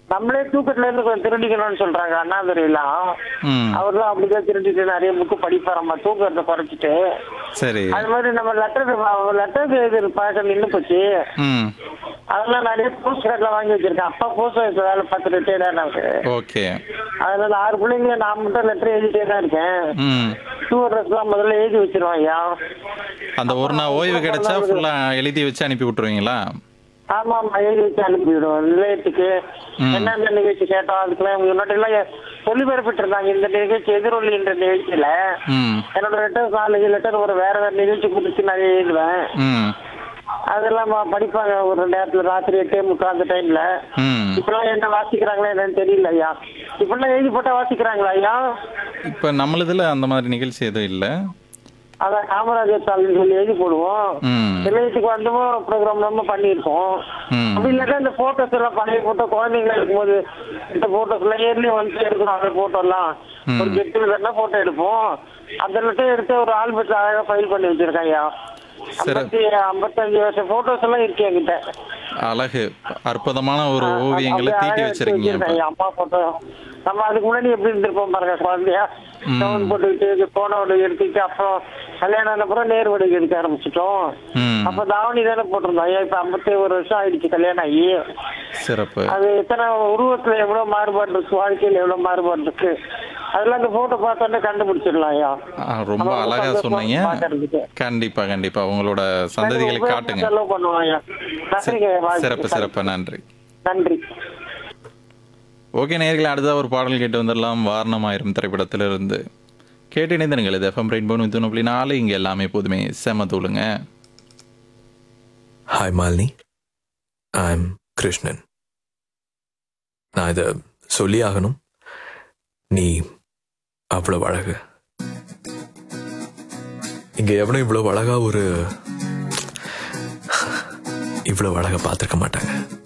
நம்மளே தூக்கத்துல இருந்து கொஞ்சம் திருடிக்கணும்னு சொல்றாங்க அண்ணாதுரையெல்லாம் ம் அவர்லாம் அப்படிதான் திருடிட்டு நிறைய புக்கு படிப்பாரம்மா தூக்கத்தை குறைச்சிட்டு சரி அது மாதிரி நம்ம லெட்டர் லெட்டர் எழுதுற பழக்கம் நின்று போச்சு ம் அதெல்லாம் நிறைய போஸ்ட் கார்ட்லாம் வாங்கி வச்சிருக்கேன் அப்பா போஸ்ட் ஆஃபீஸ் வேலை பார்த்து ரிட்டையர்ட் ஆனாங்க ஓகே அதனால ஆறு பிள்ளைங்க நான் மட்டும் லெட்டர் எழுதிட்டே தான் இருக்கேன் ம் டூ அட்ரஸ்லாம் முதல்ல எழுதி வச்சிருவோம் ஐயா அந்த ஒரு நாள் ஓய்வு கிடைச்சா ஃபுல்லாக எழுதி வச்சு அனுப்பி விட்ருவீங்களா ஆமா ஆமா எழுதி வச்சு அனுப்பிவிடுவோம் நிலையத்துக்கு ம். என்னென்ன நிகழ்ச்சி கேட்டோம் அதுக்கெல்லாம் முன்னாடி எல்லாம் ஒளிபரப்பிட்டு இருந்தாங்க இந்த நிகழ்ச்சி எதிரொலி என்ற நிகழ்ச்சியில ம் என்னோட லெட்டர் நாலஞ்சு லெட்டர் ஒரு வேற வேற நிகழ்ச்சி கொடுத்து நான் எழுதுவேன் ம் அதெல்லாம் ம- படிப்பாங்க ஒரு நேரத்துல ராத்திரி எட்டே முக்கால் அந்த டைம்ல ம் இப்பெல்லாம் என்ன வாசிக்கிறாங்களா என்னன்னு தெரியல ஐயா இப்பெல்லாம் எழுதி போட்டா வாசிக்கிறாங்களா ஐயா இப்போ நம்மளதுல அந்த மாதிரி நிகழ்ச்சி எதுவும் இல்லை அதான் காமராஜர் தாள்னு சொல்லி எழுதி போடுவோம் ம் நிலையத்துக்கு வந்தும் ப்ரோக்ராம் நம்ம பண்ணியிருக்கோம் ம் அப்படி இல்லாட்டா இந்த போட்டோஸ் எல்லாம் பழைய போட்டோ குழந்தைங்க இருக்கும்போது இந்த போட்டோஸ் எல்லாம் இயர்லி வந்து எடுக்கணும் அந்த போட்டோ எல்லாம் ம். ஒரு கெட்டு விதர்னா போட்டோ எடுப்போம் அந்த லெட்டர் எடுத்து ஒரு ஆல்பத்தில் அழகா ஃபைல் பண்ணி வச்சிருக்கேன் ஐயா சரி. ஐம்பத்தி ஐம்பத்தஞ்சு வருஷம் போட்டோஸ் எல்லாம் இருக்கு என்கிட்ட அழகு அற்புதமான ஒரு ஓவியங்களை அப்படியே தீட்டி அழகா எடுத்து வச்சிருக்கீங்க வச்சிருக்கேன் இப்போ ஐயா, அம்மா போட்டோ நம்ம அதுக்கு முன்னாடி எப்படி இருந்திருப்போம் பாருங்க குழந்தையா டவுன் போட்டுக்கிட்டு போனோட எடுத்துக்கிட்டு அப்புறம் கல்யாணம் ஆன அப்புறம் நேர் வடிக்கு எடுக்க ஆரம்பிச்சிட்டோம் ம் அப்ப தாவணி தானே போட்டிருந்தோம் ஐயா இப்ப ஐம்பத்தி ஒரு வருஷம் ஆயிடுச்சு கல்யாணம் ஆகி சிறப்பு அது எத்தனை உருவத்துல எவ்வளவு மாறுபாடு இருக்கு வாழ்க்கையில எவ்வளவு மாறுபாடு இருக்கு அதெல்லாம் அந்த போட்டோ பார்த்தோன்னே கண்டுபிடிச்சிடலாம் ஐயா ஆ, ரொம்ப நம்ம அழகா சந்தோஷமா சொன்னீங்க பார்க்கறதுக்கு. கண்டிப்பா கண்டிப்பா உங்களோட சந்ததிகளை உபயோகமா காட்டுங்க செலவு பண்ணுவோம் ஐயா நன்றிங்க வாழ்த்துக்கள். சிறப்பு சிறப்பு நன்றி நன்றி ஓகே நேர்களை அடுத்த ஒரு பாடல் கேட்டு வந்துடலாம் வாரணமாயிரம் திரைப்படத்திலிருந்து கேட்டு இணைந்தனுங்கள் இது எஃப்எம் ரெயின்போ நூற்றி புள்ளி நாலு இங்கே எல்லாமே எப்போதுமே செம தூளுங்க ஹாய் மாலினி ஐம் கிருஷ்ணன் நான் இதை சொல்லி ஆகணும் நீ அவ்வளவு அழகு இங்க எவனும் இவ்வளவு அழகா ஒரு இவ்வளவு அழகா பார்த்திருக்க மாட்டாங்க